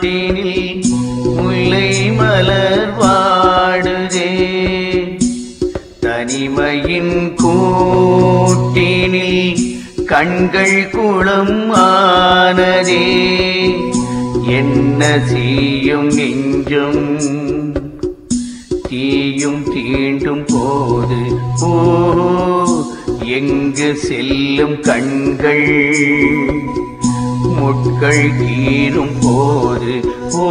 காட்டினில் முல்லை மலர் வாடுதே தனிமையின் கூட்டினில் கண்கள் குளம் ஆனதே என்ன செய்யும் நெஞ்சும் தீயும் தீண்டும் போது ஓ எங்கு செல்லும் கண்கள் முட்கள் கீறும் போது ஓ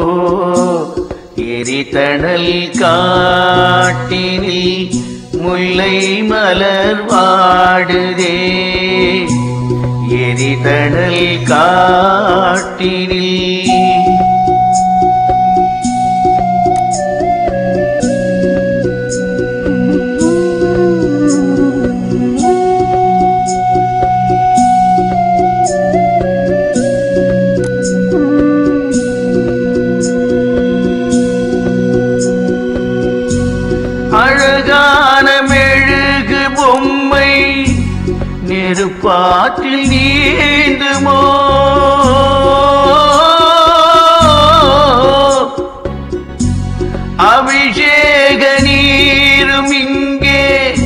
எரிதணல் காட்டினில் முல்லை மலர் வாடுதே எரிதணல் காட்டினில் அழகான மெழுகு பொம்மை நெருப்பாற்றில் நீந்துமோ அபிஷேக நீரும் இங்கே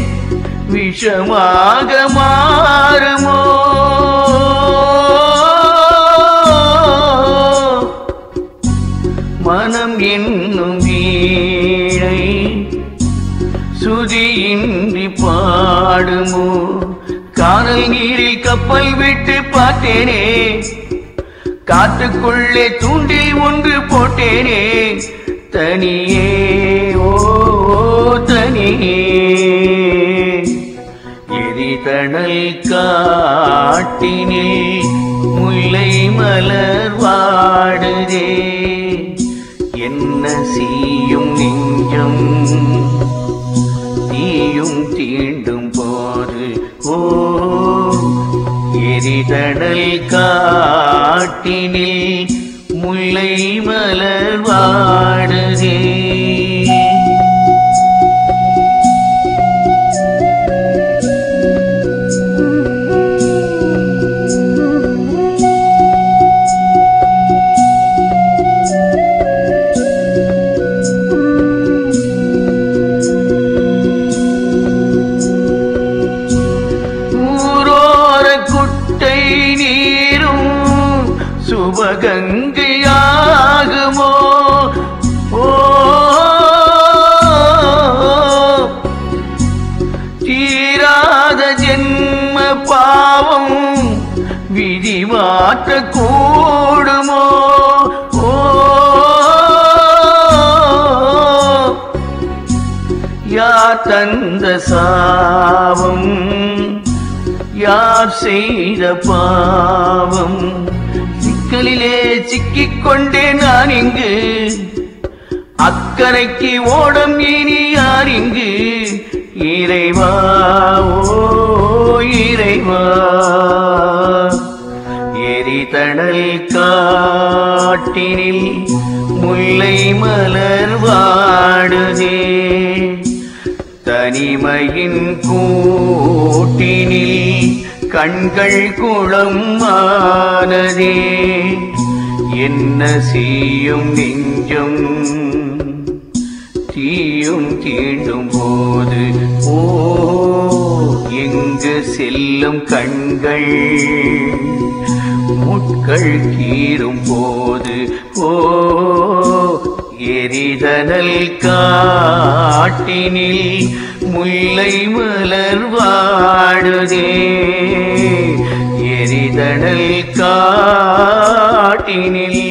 விஷமாக மாறுமோ மனம் என்னும் வீணை சுதியின்றி பாடுமோ கானல் நீரில் கப்பல் விட்டு பார்த்தேனே காத்துக்குள்ளே தூண்டில் ஒன்று போட்டேனே தனியே ஓ தனியே எரிதணல் காட்டினில் முல்லை மலர் வாடுதே என்ன செய்யும் நெஞ்சம் தீயும் தீண்டும் போது ஓ எரிதடல் காட்டினில் முல்லை மலர் வாடுதே ஊரோர குட்டை நீரும் சுபகங்கையாகுமோ ஓ தீராத ஜென்ம பாவம் விதி மாற்ற கூடுமோ ஓ யார் தந்த சாபம் யார் செய்த பாவம் சிக்கலிலே சிக்கிக் கொண்டேன் நான் இங்கு அக்கறைக்கு ஓடம் இனி யார் இங்கு இறைவா ஓ இறைவா எரிதணல் காட்டினில் முல்லை மலர் வாடுதே தனிமையின் கூட்டினில் கண்கள் குளம் ஆனதே என்ன செய்யும் நெஞ்சம் தீயும் தீண்டும் போது ஓ எங்கு செல்லும் கண்கள் முட்கள் கீறும் போது ஓ எரிதனல் காட்டினில் முல்லை மலர் வாடுதே எரிதனல் காட்டினில்